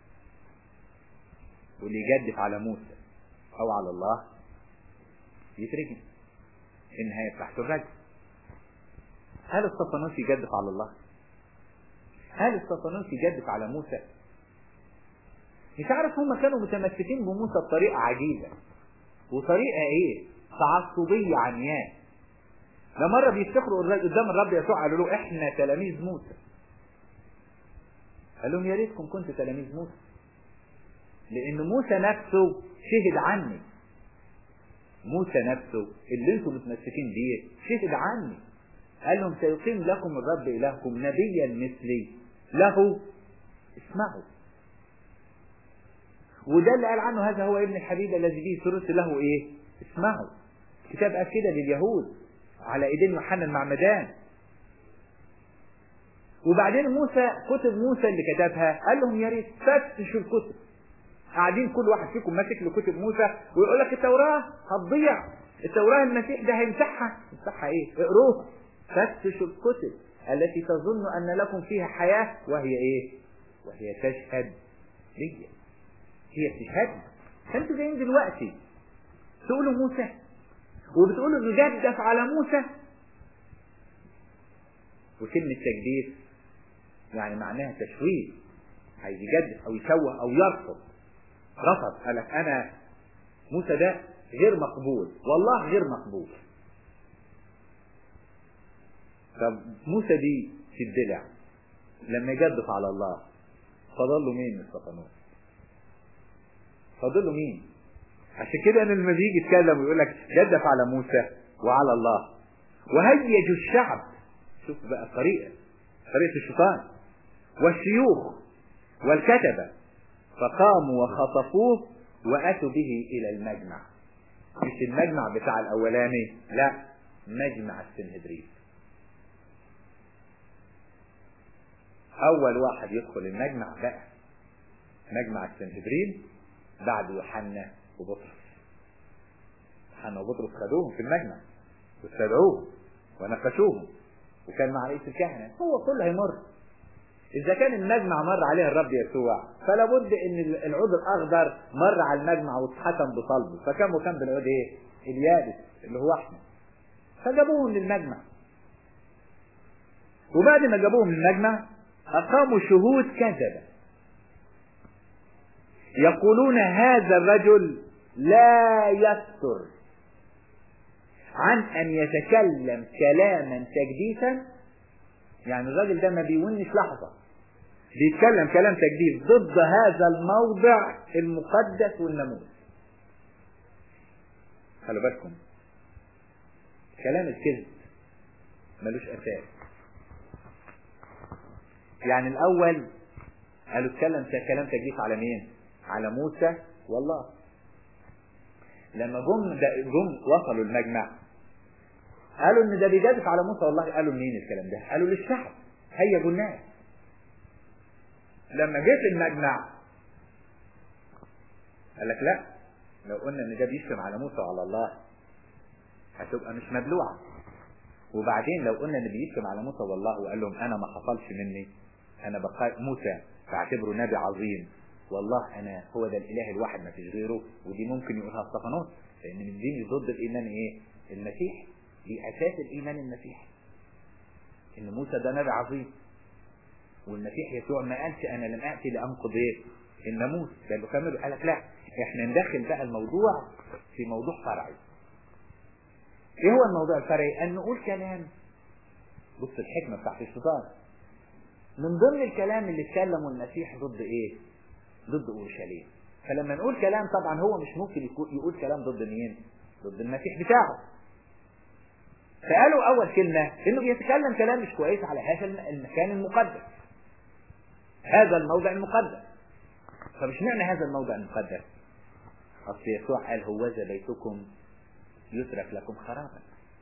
واللي يجدف على موسى او على الله يترجم النهايه بتاعته الرجم هل الصفنوس يجدف على الله هل الصفنوس يجدف على موسى مش عارف هم كانوا متمسكين بموسى بطريقة عجيبة وطريقة ايه تعصبية عمياء ده مرة بيفتخروا قدام الرب يسوع قالوا له احنا تلاميذ موسى قال لهم يا ريتكم كنتوا تلاميذ موسى لان موسى نفسه شهد عني موسى نفسه اللي انتم متمسكين بيه شهد عني قال لهم سيقيم لكم الرب إلهكم نبيا مثلي له اسمعوا وده اللي قال عنه هذا هو ابن الحبيب الذي به سررت له ايه اسمعوا الكتاب قال كده لليهود على ايدين يوحنا المعمدان وبعدين موسى كتب موسى اللي كتبها قال لهم يا ريت فتشوا الكتب قاعدين كل واحد فيكم ماسك له كتب موسى ويقول لك التوراه هتضيع التوراه المسيح ده هيمسحها يمسحها ايه اقروها فتشوا الكتب التي تظن ان لكم فيها حياه وهي ايه وهي تشهد ليا هي بتشهد فانتوا جايين دلوقتي تقولوا موسى وبتقولوا نجدف على موسى وكلمة تجديف يعني معناها تشويه عايز يجدف او يشوه او يرفض رفض قال لك انا موسى ده غير مقبول والله غير مقبول طب موسى دي في الدلع لما يجدف على الله فضل له مين الصفنوس فاضل له مين عشان كده انا لما بيجي يتكلم ويقول لك جدف على موسى وعلى الله وهيجوا الشعب شوف بقى الطريقه طريقه الشيطان والشيوخ والكتبه فقاموا وخطفوه واتوا به الى المجمع مش المجمع بتاع الاولاني لا مجمع السنهدرين اول واحد يدخل المجمع بقى مجمع السنهدرين بعد يوحنا وبطرس يوحنا وبطرس خدوهم في المجمع واستدعوهم ونقشوهم وكان مع رئيس الكهنة هو كله هيمر إذا كان المجمع مر عليه الرب يسوع فلا بد إن العود الأخضر مر على المجمع واتحكم بصلبه فكان وكان بالعود إيه؟ اليابس اللي هو إحنا فجابوهم للمجمع وبعد ما جابوهم للمجمع أقاموا شهود كذبة يقولون هذا الرجل لا يستر عن ان يتكلم كلاما تجديدا يعني الراجل ده ما بيونش لحظة بيتكلم كلام تجديد ضد هذا الموضع المقدس والناموس خلوا بالكم كلام الكذب ملوش اساس يعني الاول قالوا اتكلم كلام تجديد على مين على موسى والله لما جم جم وصلوا المجمع قالوا ان ده بيجادف على موسى والله قالوا منين الكلام ده قالوا للشعب هيجوا الناس لما جيت المجمع قال لك لا لو قلنا ان ده بيشتم على موسى وعلى الله هتبقى مش مبلوعه وبعدين لو قلنا ان بيشتم على موسى والله وقال لهم انا ما حصلش مني انا بقى موسى بعتبره نبي عظيم والله انا هو ده الاله الواحد ما فيش غيره ودي ممكن يقولها استفانوس لان من ديني ضد الايمان ايه المسيح دي اساس الايمان المسيحي ان موسى ده نبي عظيم والمسيح يسوع ما قالش انا لم اتي لانقض ايه الناموس ده اللي كمل قال لك لا احنا ندخل بقى الموضوع في موضوع فرعي ايه هو الموضوع الفرعي ان نقول كلام بص الحكمة بتاعت الشيطان من ضمن الكلام اللي اتكلموا المسيح ضد ايه ضد اورشليم فلما نقول كلام طبعا هو مش ممكن يقول كلام ضد مين ضد المسيح بتاعه فقالوا اول كلمة انه بيتكلم كلام مش كويس على هذا المكان المقدس هذا الموضع المقدس فمش معنى هذا الموضع المقدس اصل يسوع قال هوذا بيتكم يترك لكم خرابا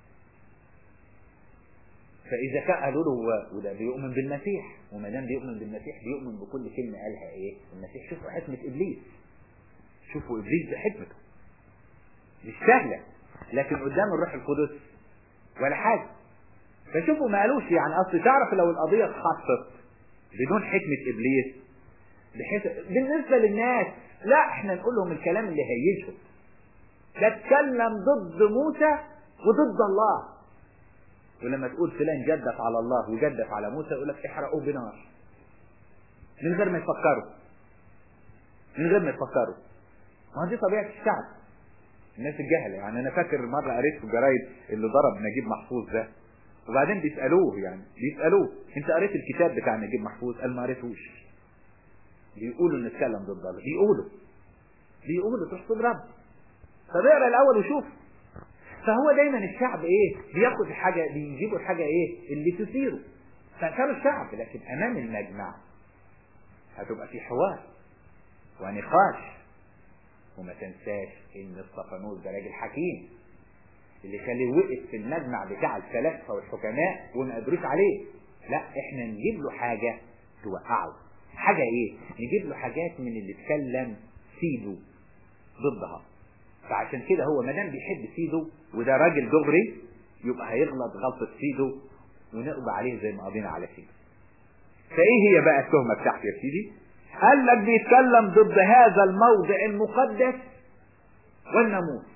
فاذا كان قالوا له وده بيؤمن بالمسيح وما دام بيؤمن بالمسيح بيؤمن بكل كلمه قالها ايه المسيح شوفوا حكمه ابليس شوفوا ابليس بحكمته مش سهله لكن قدام الروح القدس ولا حاجه فشوفوا ما قالوش يعني اصل تعرف لو القضيه اتخصصت بدون حكمه ابليس بحيث بالنسبه للناس لا احنا نقول لهم الكلام اللي هيجهم ده اتكلم ضد موسى وضد الله ولما تقول فلان جدف على الله وجدف على موسى يقول لك احرقوه بنار من غير ما يفكروا من غير ما يفكروا ما دي طبيعه الشعب الناس الجهله يعني انا فاكر مره قريت في الجرايد اللي ضرب نجيب محفوظ ده وبعدين بيسالوه يعني بيسالوه انت قريت الكتاب بتاع نجيب محفوظ قال ما قريتوش بيقولوا ان اتكلم ضد الله بيقولوا بيقولوا تحسب رب طب اقرا الاول وشوف فهو دايما الشعب ايه بياخد الحاجه بيجيبوا الحاجه ايه اللي تثيره فكانوا الشعب لكن امام المجمع هتبقى في حوار ونقاش وما تنساش ان الصفانوس ده راجل حكيم اللي خليه وقف في المجمع بتاع الفلاسفه والحكماء وما قدروش عليه لا احنا نجيب له حاجه توقعه حاجه ايه نجيب له حاجات من اللي اتكلم سيده ضدها فعشان كده هو ما دام بيحب سيده وده راجل دغري يبقى هيغلط غلطة سيده ونقضي عليه زي ما قضينا على سيده فايه هي بقى التهمة بتاعته يا سيدي قال لك بيتكلم ضد هذا الموضع المقدس والناموس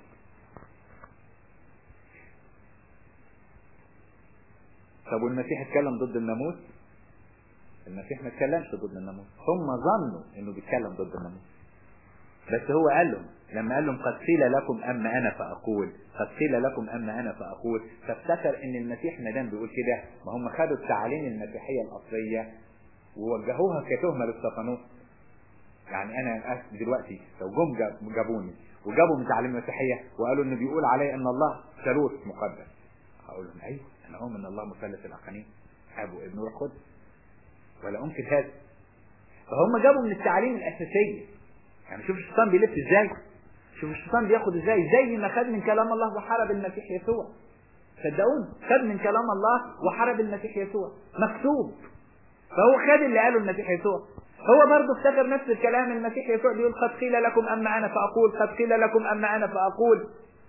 طب والمسيح اتكلم ضد الناموس المسيح ما اتكلمش ضد الناموس هم ظنوا انه بيتكلم ضد الناموس بس هو قال لهم لما قال لهم قد قيل لكم اما انا فاقول قد قيل لكم اما انا فاقول فافتكر ان المسيح ما دام بيقول كده ما هم خدوا التعاليم المسيحيه الاصليه ووجهوها كتهمه للصفانوس يعني انا دلوقتي لو جم جابوني وجابوا من تعاليم المسيحيه وقالوا انه بيقول علي ان الله ثالوث مقدس هقول لهم ايوه انا اؤمن ان الله مثلث الاقانيم اب وابن وروح قدس ولا انكر هذا فهم جابوا من التعاليم الاساسيه يعني شوف الشيطان بيلف ازاي شوف الشيطان بياخد ازاي زي ما خد من كلام الله وحارب المسيح يسوع صدقوني خد من كلام الله وحارب المسيح يسوع مكتوب فهو خد اللي قاله المسيح يسوع هو برضه افتكر نفس الكلام المسيح يسوع بيقول قد قيل لكم اما انا فاقول قد قيل لكم اما انا فاقول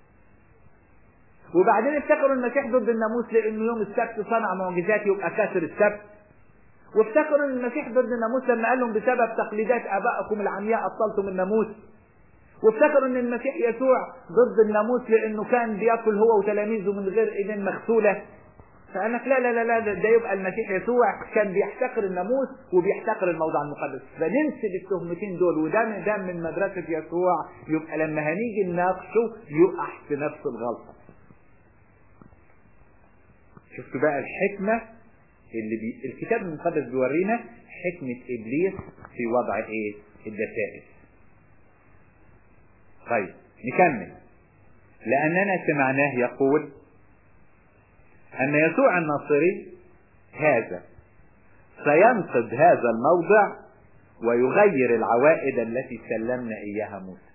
وبعدين افتكروا المسيح ضد الناموس لانه يوم السبت صنع معجزات يبقى كاسر السبت وافتكروا ان المسيح ضد الناموس لما قال لهم بسبب تقليدات ابائكم العمياء ابطلتم الناموس وافتكروا ان المسيح يسوع ضد الناموس لانه كان بياكل هو وتلاميذه من غير ايدين مغسوله فقال لك لا لا لا لا ده, ده يبقى المسيح يسوع كان بيحتقر الناموس وبيحتقر الموضع المقدس فننسب التهمتين دول وده من ده من مدرسة يسوع يبقى لما هنيجي نناقشه يقع في نفس الغلطة شفتوا بقى الحكمة اللي بي... الكتاب المقدس بيورينا حكمة إبليس في وضع إيه؟ الدسائس. طيب نكمل. لأننا سمعناه يقول أن يسوع الناصري هذا سينقض هذا الموضع ويغير العوائد التي سلمنا إياها موسى.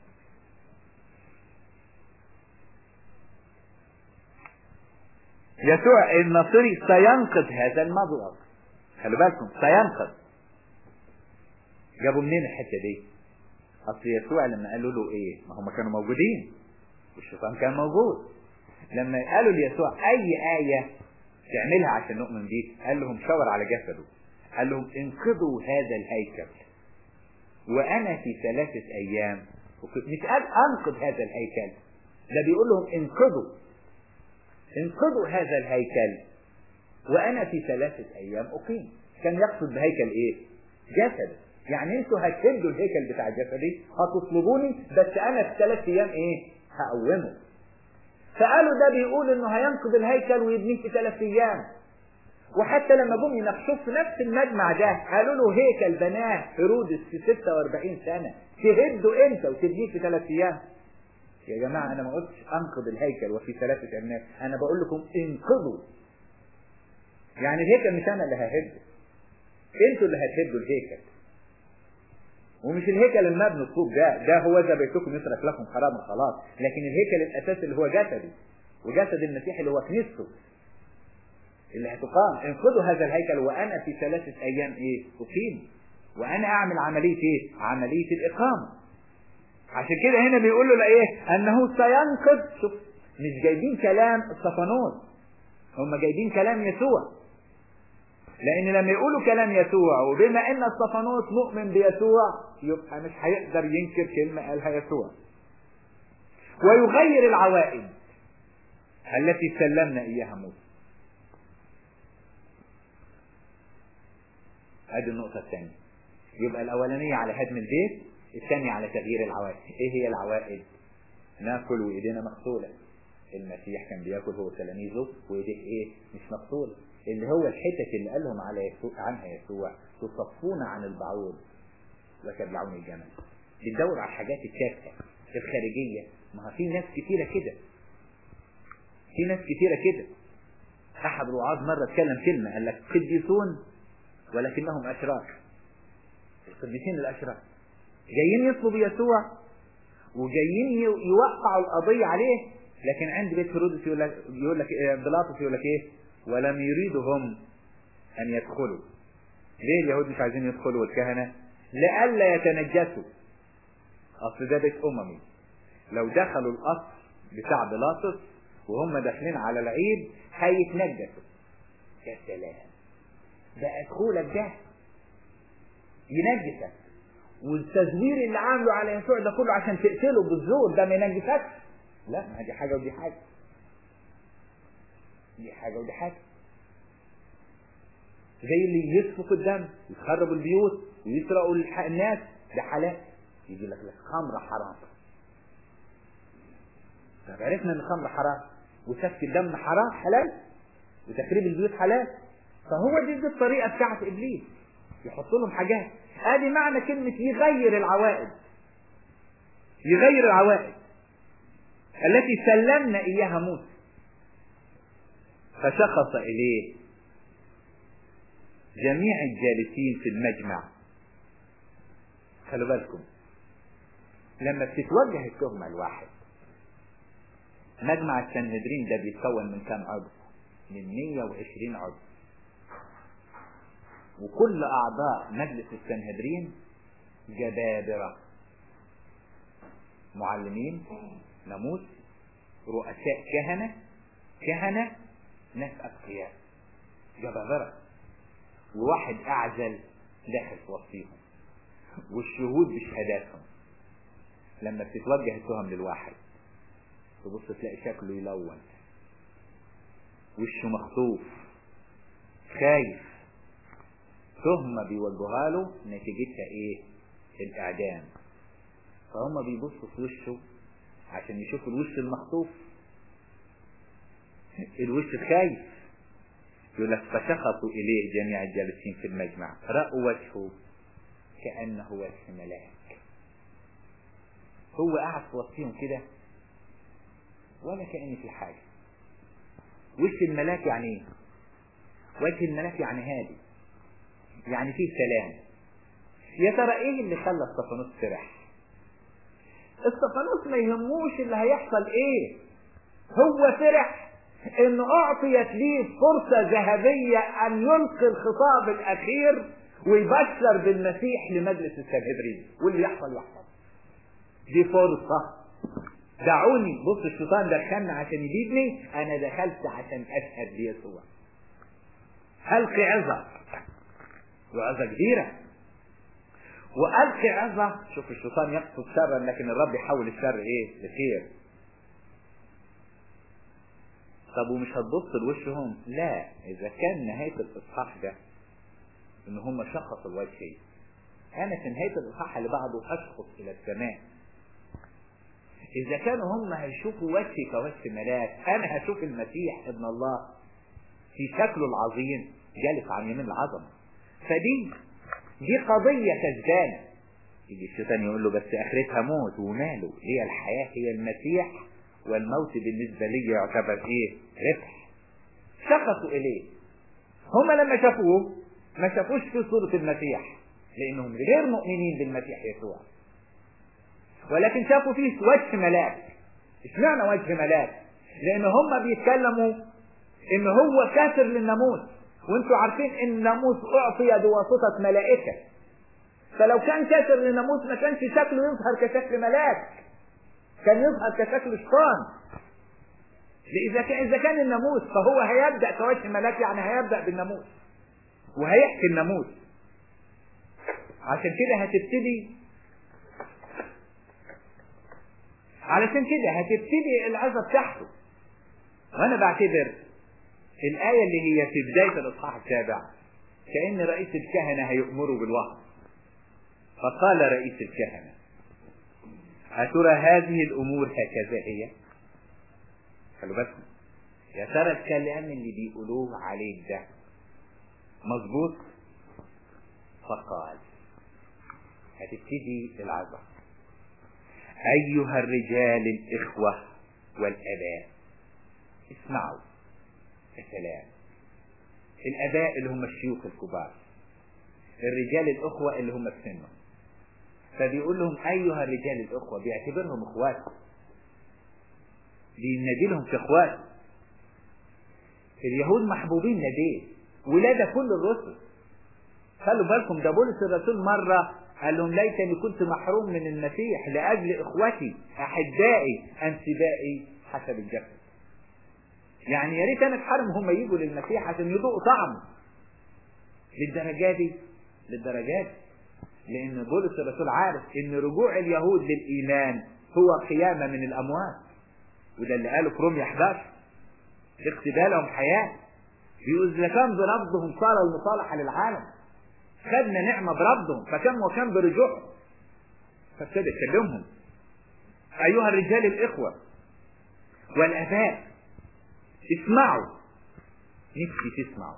يسوع الناصري سينقذ هذا المبلغ خلوا بالكم سينقذ جابوا منين الحته دي اصل يسوع لما قالوا له ايه ما هم كانوا موجودين والشيطان كان موجود لما قالوا ليسوع اي ايه تعملها عشان نؤمن بيه قال لهم شاور على جسده قال لهم انقذوا هذا الهيكل وانا في ثلاثه ايام مش قال انقذ هذا الهيكل ده بيقول لهم انقذوا انقذوا هذا الهيكل وانا في ثلاثة ايام اقيم كان يقصد بهيكل ايه جسد يعني انتوا هتهدوا الهيكل بتاع جسدي هتطلبوني بس انا في ثلاث ايام ايه هقومه فقالوا ده بيقول انه هينقذ الهيكل ويبنيه في ثلاث ايام وحتى لما جم يناقشوه في نفس المجمع ده قالوا له هيكل بناه هيرودس في 46 سنه تهده انت وتبنيه في ثلاث ايام يا جماعة أنا ما قلتش أنقذ الهيكل وفي ثلاثة أيام أنا بقول لكم انقذوا يعني الهيكل مش أنا اللي ههده أنتوا اللي هتهدوا الهيكل ومش الهيكل المبني الطوب ده ده هو ذا بيتكم يترك لكم خرابا خلاص لكن الهيكل الأساسي اللي هو جسدي وجسد المسيح اللي هو كنيسته اللي هتقام انقذوا هذا الهيكل وأنا في ثلاثة أيام إيه أقيم وأنا أعمل عملية إيه عملية الإقامة عشان كده هنا بيقول له ايه انه سينقذ شوف مش جايبين كلام الصفانوس هم جايبين كلام يسوع لان لما يقولوا كلام يسوع وبما ان الصفانوس مؤمن بيسوع يبقى مش هيقدر ينكر كلمة قالها يسوع ويغير العوائد التي سلمنا اياها موسى ادي النقطة الثانية يبقى الاولانية على هدم البيت الثانية على تغيير العوائد ايه هي العوائد ناكل وايدينا مغسولة المسيح كان بياكل هو تلاميذه وايديه ايه مش مغسولة اللي هو الحتت اللي قالهم على يسوع عنها يسوع تصفون عن البعوض وتبلعون الجمل بتدور على الحاجات التافهة الخارجية ما في ناس كتيرة كده في ناس كتيرة كده احد الوعاظ مرة اتكلم كلمة قال لك قديسون ولكنهم اشرار القديسين الاشرار جايين يطلبوا يسوع وجايين يوقعوا القضية عليه لكن عند بيت هيرودس يقول لك يقول لك بيلاطس يقول لك ايه ولم يريدوا هم ان يدخلوا ليه اليهود مش عايزين يدخلوا والكهنة لئلا يتنجسوا اصل ده بيت اممي لو دخلوا القصر بتاع بيلاطس وهم داخلين على العيد هيتنجسوا يا سلام ده ادخولك ده ينجسك والتزوير اللي عامله على يسوع ده كله عشان تقتله بالزور ده ما ينجسكش لا ما دي حاجه ودي حاجه دي حاجه ودي حاجه زي اللي يسفك الدم يخربوا البيوت ويسرقوا الناس ده حلال يجي لك الخمر حرام طب عرفنا ان الخمر حرام وسفك الدم حرام حلال وتخريب البيوت حلال فهو دي, دي الطريقه بتاعت ابليس يحط لهم حاجات ادي معنى كلمة يغير العوائد يغير العوائد التي سلمنا اياها موسى فشخص اليه جميع الجالسين في المجمع خلوا بالكم لما بتتوجه التهمة الواحد مجمع السنهدرين ده بيتكون من كام عضو من 120 عضو وكل أعضاء مجلس السنهدرين جبابرة معلمين ناموس رؤساء كهنة كهنة ناس أتقياء جبابرة وواحد أعزل داخل في وسطيهم والشهود بشهاداتهم لما بتتوجه التهم للواحد تبص تلاقي شكله يلون وشه مخطوف خايف تهمة بيوجهها له نتيجتها ايه الاعدام فهم بيبصوا في وشه عشان يشوفوا الوش المخطوف الوش خايف يقول لك فشخصوا اليه جميع الجالسين في المجمع رأوا وجهه كأنه وجه ملاك هو قاعد في وسطهم كده ولا كأن في حاجة وش الملاك يعني ايه وجه الملاك يعني هادي يعني فيه سلام يا ترى ايه اللي خلى استفانوس فرح استفانوس ما يهموش اللي هيحصل ايه هو فرح انه اعطيت ليه فرصة ذهبية ان يلقي الخطاب الاخير ويبشر بالمسيح لمجلس السنهدرين واللي يحصل يحصل دي فرصة دعوني بص الشيطان دخلنا عشان يجيبني انا دخلت عشان اشهد ليسوع هلقي عظة وعظة كبيرة وألقي عظة شوف الشيطان يقصد شرا لكن الرب يحول الشر ايه لخير طب ومش هتبص لوشهم لا اذا كان نهاية الاصحاح ده ان هم شخصوا الوجه انا في نهاية الاصحاح اللي بعده اشخص الى السماء اذا كانوا هم هيشوفوا وجهي كوجه ملاك انا هشوف المسيح ابن الله في شكله العظيم جالس عن يمين العظمه فدي دي قضيه كسبانه يجي الشيطان يقول له بس اخرتها موت وماله هي الحياه هي المسيح والموت بالنسبه لي يعتبر ايه ربح شخصوا اليه هم لما شافوه ما شافوش في صوره المسيح لانهم غير مؤمنين بالمسيح يسوع ولكن شافوا فيه وجه ملاك اشمعنى وجه ملاك لان هم بيتكلموا ان هو كافر للناموس وانتوا عارفين ان الناموس اعطي بواسطة ملائكة فلو كان كافر للناموس ما كانش شكله يظهر كشكل ملاك كان يظهر كشكل شيطان إذا كان إذا كان الناموس فهو هيبدأ كوجه ملاك يعني هيبدأ بالناموس وهيحكي الناموس عشان كده هتبتدي علشان كده هتبتدي العظة بتاعته وانا بعتبر الآية اللي هي في بداية الإصحاح السابع كأن رئيس الكهنة هيأمروا بالوعظ فقال رئيس الكهنة أترى هذه الأمور هكذا هي خلوا بالكم يا ترى الكلام اللي بيقولوه عليك ده مظبوط فقال هتبتدي العظة أيها الرجال الإخوة والآباء اسمعوا السلام الآباء اللي هم الشيوخ الكبار الرجال الأخوة اللي هم في سنهم فبيقول لهم أيها الرجال الأخوة بيعتبرهم إخوات بينادي لهم كإخوات اليهود محبوبين لديه ولاد كل الرسل خلوا بالكم ده بولس الرسول مرة قال لهم ليتني كنت محروم من المسيح لأجل إخوتي أحبائي أنسبائي حسب الجسد يعني يا ريت أنا اتحرم هم يجوا للمسيح عشان يذوقوا طعمه للدرجة دي للدرجة دي لأن بولس الرسول عارف إن رجوع اليهود للإيمان هو قيامة من الأموات وده اللي قاله في رومية 11 اقتبالهم حياة بيقول إذا كان برفضهم صار المصالحة للعالم خدنا نعمة برفضهم فكم وكم برجوعهم فابتدى يكلمهم أيها الرجال الإخوة والآباء اسمعوا نفسي تسمعوا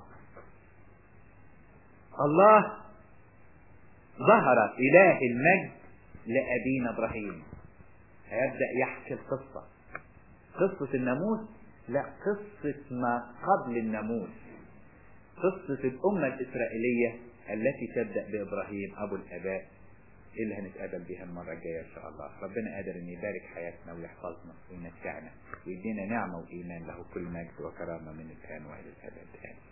الله ظهر إله المجد لأبينا إبراهيم هيبدأ يحكي القصة قصة الناموس لا قصة ما قبل الناموس قصة الأمة الإسرائيلية التي تبدأ بإبراهيم أبو الآباء اللي هنتقابل بها المرة الجاية إن شاء الله ربنا قادر أن يبارك حياتنا ويحفظنا ويمتعنا ويدينا نعمة وإيمان له كل مجد وكرامة من الآن وإلى الأبد آمين